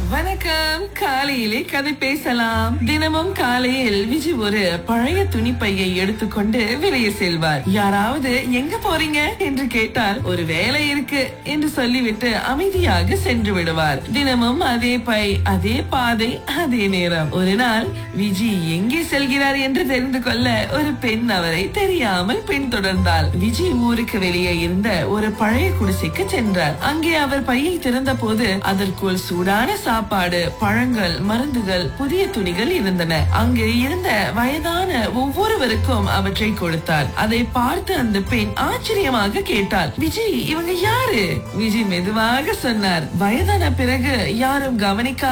வணக்கம் காலையிலே கதை பேசலாம் தினமும் காலையில் விஜி ஒரு பழைய துணிப்பையை எடுத்துக்கொண்டு வெளியே செல்வார் யாராவது எங்க போறீங்க என்று கேட்டால் ஒரு வேலை இருக்கு என்று சொல்லிவிட்டு அமைதியாக சென்று விடுவார் தினமும் அதே பை அதே பாதை அதே நேரம் ஒரு நாள் விஜி எங்கே செல்கிறார் என்று தெரிந்து கொள்ள ஒரு பெண் அவரை தெரியாமல் பின்தொடர்ந்தாள் விஜி ஊருக்கு வெளியே இருந்த ஒரு பழைய குடிசைக்கு சென்றார் அங்கே அவர் பையை திறந்த போது அதற்குள் சூடான சாப்பாடு பழங்கள் மருந்துகள் புதிய துணிகள் இருந்தன அங்கு இருந்த வயதான ஒவ்வொருவருக்கும் அவற்றை கொடுத்தார் அதை பார்த்து அந்த பெண் ஆச்சரியமாக கேட்டாள் விஜய் இவங்க யாரு விஜய் மெதுவாக சொன்னார் வயதான பிறகு யாரும் கவனிக்க